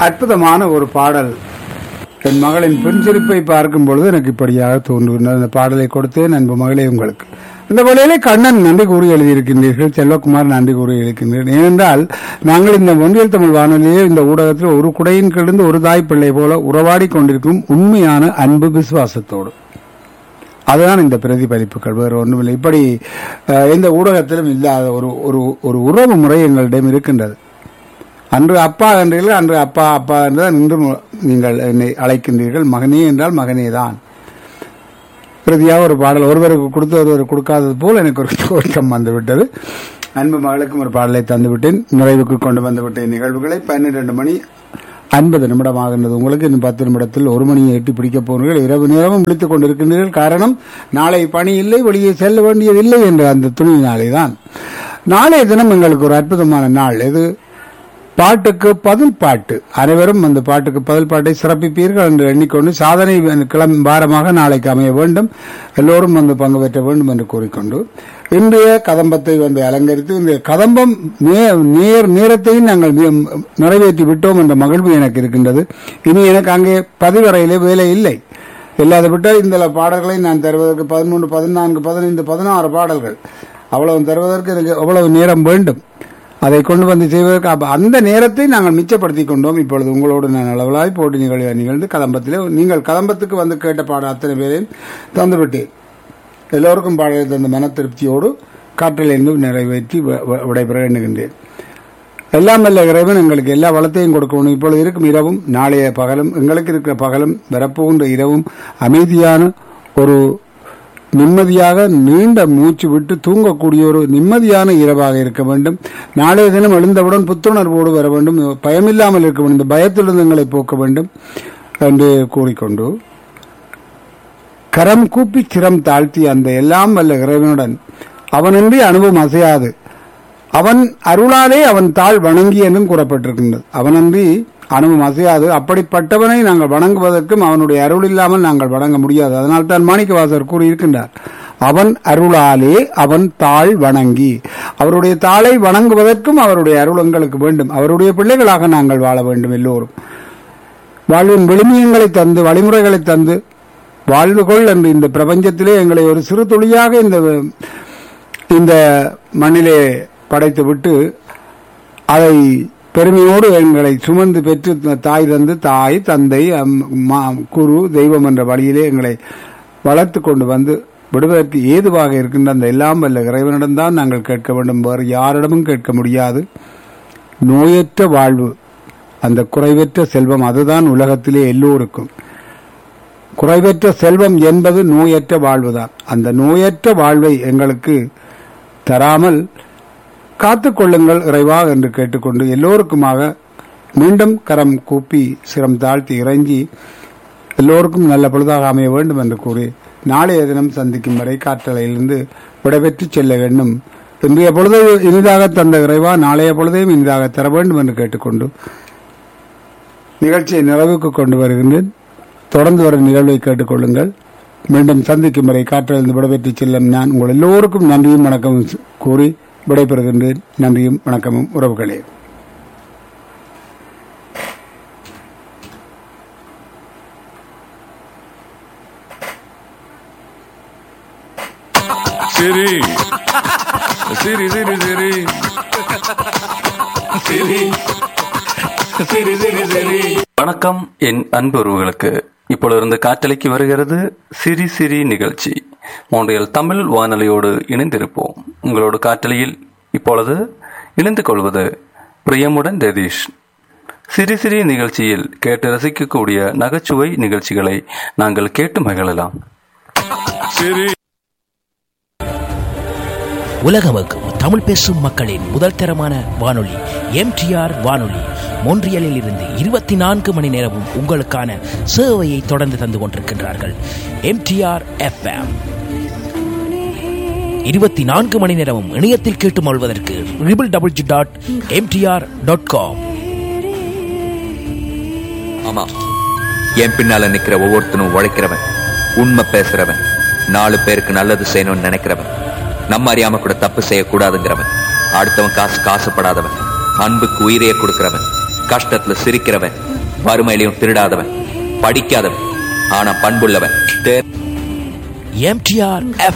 அற்புதமான ஒரு பாடல் என் மகளின் பெண்சிரிப்பை பார்க்கும் பொழுது எனக்கு இப்படியாக தோன்றுகின்றது அந்த பாடலை கொடுத்தேன் அன்பு மகளே உங்களுக்கு இந்த வேளையிலே கண்ணன் நன்றி கூறி எழுதியிருக்கின்றீர்கள் செல்வகுமார் நன்றி கூறி எழுதியிருக்கின்றீர்கள் ஏனென்றால் நாங்கள் இந்த ஒன்றியல் தமிழ் வானொலியே இந்த ஊடகத்தில் ஒரு குடையின் கிடந்து ஒரு தாய் பிள்ளை போல உறவாடி கொண்டிருக்கும் உண்மையான அன்பு விசுவாசத்தோடு அதுதான் இந்த பிரதிபலிப்புகள் வேறு ஒன்றுமில்லை இப்படி அஹ், எந்த ஊடகத்திலும் இல்லாத ஒரு ஒரு ஒரு உறவு முறை எங்களிடம் இருக்கின்றது அன்று அப்பா என்றீர்கள் அன்று அப்பா அப்பா என்றால் இன்று நீங்கள் என்னை அழைக்கின்றீர்கள் மகனே என்றால் மகனே தான் பிரதியாக ஒரு பாடல் ஒருவருக்கு கொடுத்து ஒருவருக்கு கொடுக்காதது போல் எனக்கு ஒரு தோற்றம் வந்துவிட்டது அன்பு மகளுக்கும் ஒரு பாடலை தந்துவிட்டேன் நிறைவுக்கு கொண்டு வந்துவிட்டேன் நிகழ்வுகளை பன்னிரண்டு மணி ஐம்பது நிமிடம் ஆகின்றது உங்களுக்கு இன்னும் பத்து நிமிடத்தில் ஒரு மணியை எட்டி பிடிக்கப் போனீர்கள் இரவு நேரமும் விழித்துக் கொண்டிருக்கின்றீர்கள் காரணம் நாளை பணி இல்லை வெளியே செல்ல வேண்டியதில்லை என்ற அந்த துணியினாலே தான் நாளைய தினம் எங்களுக்கு ஒரு அற்புதமான நாள் இது பாட்டுக்கு பதில் பாட்டு அனைவரும் அந்த பாட்டுக்கு பதில் பாட்டை சிறப்பிப்பீர்கள் என்று எண்ணிக்கொண்டு சாதனை கிளம்பி வாரமாக நாளைக்கு அமைய வேண்டும் எல்லோரும் வந்து பங்கு பெற்ற வேண்டும் என்று கூறிக்கொண்டு இன்றைய கதம்பத்தை வந்து அலங்கரித்து இந்த கதம்பம் நே- நேர் நேரத்தையும் நாங்கள் நி- நிறைவேற்றி விட்டோம் என்ற மகிழ்வு எனக்கு இருக்கின்றது இனி எனக்கு அங்கே பதிவறையிலே வேலை இல்லை இல்லாத விட்டால் இந்த பாடல்களை நான் தருவதற்கு பதிமூன்று பதினான்கு பதினைந்து பதினாறு பாடல்கள் அவ்வளவு தருவதற்கு எனக்கு அவ்வளவு நேரம் வேண்டும் அதை கொண்டு வந்து செய்வதற்கு அப்ப அந்த நேரத்தை நாங்கள் மிச்சப்படுத்திக் கொண்டோம் இப்பொழுது உங்களோடு நான் அளவலாய் போட்டி நிகழ்வு நிகழ்ந்து கதம்பத்திலே நீங்கள் கதம்பத்துக்கு வந்து கேட்ட பாட அத்தனை பேரையும் தந்துவிட்டேன் எல்லோருக்கும் பாடலை தந்த மன திருப்தியோடு காற்றிலிருந்து நிறைவேற்றி வ- வ- விடைபெற எண்ணுகின்றேன் எல்லாம் வல்ல இறைவன் எங்களுக்கு எல்லா வளத்தையும் கொடுக்கணும் இப்பொழுது இருக்கும் இரவும் நாளைய பகலும் எங்களுக்கு இருக்கிற பகலும் வரப்போகின்ற இரவும் அமைதியான ஒரு நிம்மதியாக நீண்ட மூச்சு விட்டு தூங்கக்கூடிய ஒரு நிம்மதியான இரவாக இருக்க வேண்டும் நாளைய தினம் எழுந்தவுடன் புத்துணர்வோடு வர வேண்டும் பயமில்லாமல் இருக்க வேண்டும் இந்த பயத்திலிருந்து எங்களை போக்க வேண்டும் என்று கூறிக்கொண்டு கரம் கூப்பி சிரம் தாழ்த்தி அந்த எல்லாம் வல்ல இறைவனுடன் அவனின்றி அனுபவம் அசையாது அவன் அருளாலே அவன் தாழ் வணங்கி என்றும் கூறப்பட்டிருக்கின்றது அவனன்றி அனுபவம் அசையாது அப்படிப்பட்டவனை நாங்கள் வணங்குவதற்கும் அவனுடைய அருள் இல்லாமல் நாங்கள் வணங்க முடியாது அதனால் தான் மாணிக்கவாசர் கூறியிருக்கின்றார் அவன் அருளாலே அவன் தாழ் வணங்கி அவருடைய தாளை வணங்குவதற்கும் அவருடைய அருள் எங்களுக்கு வேண்டும் அவருடைய பிள்ளைகளாக நாங்கள் வாழ வேண்டும் எல்லோரும் வாழ்வின் விழுமியங்களை தந்து வழிமுறைகளை தந்து வாழ்வு கொள் என்று இந்த பிரபஞ்சத்திலே எங்களை ஒரு சிறு துளியாக இந்த இந்த மண்ணிலே படைத்து விட்டு அதை பெருமையோடு எங்களை சுமந்து பெற்று தாய் தந்து தாய் தந்தை அம்- மா- குரு தெய்வம் என்ற வழியிலே எங்களை வளர்த்து கொண்டு வந்து விடுவதற்கு ஏதுவாக இருக்கின்ற அந்த எல்லாம் வல்ல இறைவனிடம்தான் நாங்கள் கேட்க வேண்டும் வேறு யாரிடமும் கேட்க முடியாது நோயற்ற வாழ்வு அந்த குறைவற்ற செல்வம் அதுதான் உலகத்திலே எல்லோருக்கும் குறைவற்ற செல்வம் என்பது நோயற்ற வாழ்வுதான் அந்த நோயற்ற வாழ்வை எங்களுக்கு தராமல் காத்துக்கொள்ளுங்கள் இறைவா என்று கேட்டுக்கொண்டு எல்லோருக்குமாக மீண்டும் கரம் கூப்பி சிரம் தாழ்த்தி இறங்கி எல்லோருக்கும் நல்ல பொழுதாக அமைய வேண்டும் என்று கூறி நாளைய தினம் சந்திக்கும் வரை காற்றலையிலிருந்து விடைபெற்று செல்ல வேண்டும் இன்றைய பொழுதை இனிதாக தந்த இறைவா நாளைய பொழுதையும் இனிதாக தர வேண்டும் என்று கேட்டுக்கொண்டு நிகழ்ச்சியை நிறைவுக்கு கொண்டு வருகின்றேன் தொடர்ந்து வரும் நிகழ்வை கேட்டுக்கொள்ளுங்கள் மீண்டும் சந்திக்கும் வரை காற்றிலிருந்து விடைபெற்று செல்லும் நான் உங்கள் எல்லோருக்கும் நன்றியும் வணக்கமும் கூறி விடைபெறுகின்றேன் நன்றியும் வணக்கமும் உறவுகளே சரி சரி சரி சரி சரி சரி சரி சரி வணக்கம் என் அன்புறவுகளுக்கு இப்பொழுது காற்றலைக்கு வருகிறது சிரி சிரி நிகழ்ச்சி மோன்றியல் தமிழ் வானொலியோடு இணைந்திருப்போம் உங்களோடு காற்றலையில் இப்பொழுது இணைந்து கொள்வது பிரியமுடன் ரதீஷ் சிரி சிரி நிகழ்ச்சியில் கேட்டு ரசிக்கக்கூடிய நகைச்சுவை நிகழ்ச்சிகளை நாங்கள் கேட்டு மகிழலாம் சரி உலகமுக்கும் தமிழ் பேசும் மக்களின் முதல் தரமான வானொலி எம்டிஆர் வானொலி மொன்றியலில் இருந்து இருபத்தி நான்கு மணி நேரமும் உங்களுக்கான சேவையை தொடர்ந்து தந்து கொண்டிருக்கின்றார்கள் எம்டிஆர் எஃப்எம் இருபத்தி நான்கு மணி நேரமும் இணையத்தில் கேட்டு மொழ்வதற்கு triple double G dot MTR dot com ஆமா என் பின்னால நிக்கிற ஒவ்வொருத்தனும் உழைக்கிறவன் உண்மை பேசுறவன் நாலு பேருக்கு நல்லது செய்யணும்னு நினைக்கிறவன் நம்ம அறியாம கூட தப்பு செய்யக்கூடாதுங்கிறவன் அடுத்தவன் காசு காசுப்படாதவன் அன்புக்கு உயிரையே கொடுக்கிறவன் கஷ்டத்துல சிரிக்கிறவன் வறுமையிலையும் திருடாதவன் படிக்காதவன் ஆனா பண்புள்ளவன் தே- எம்டிஆர்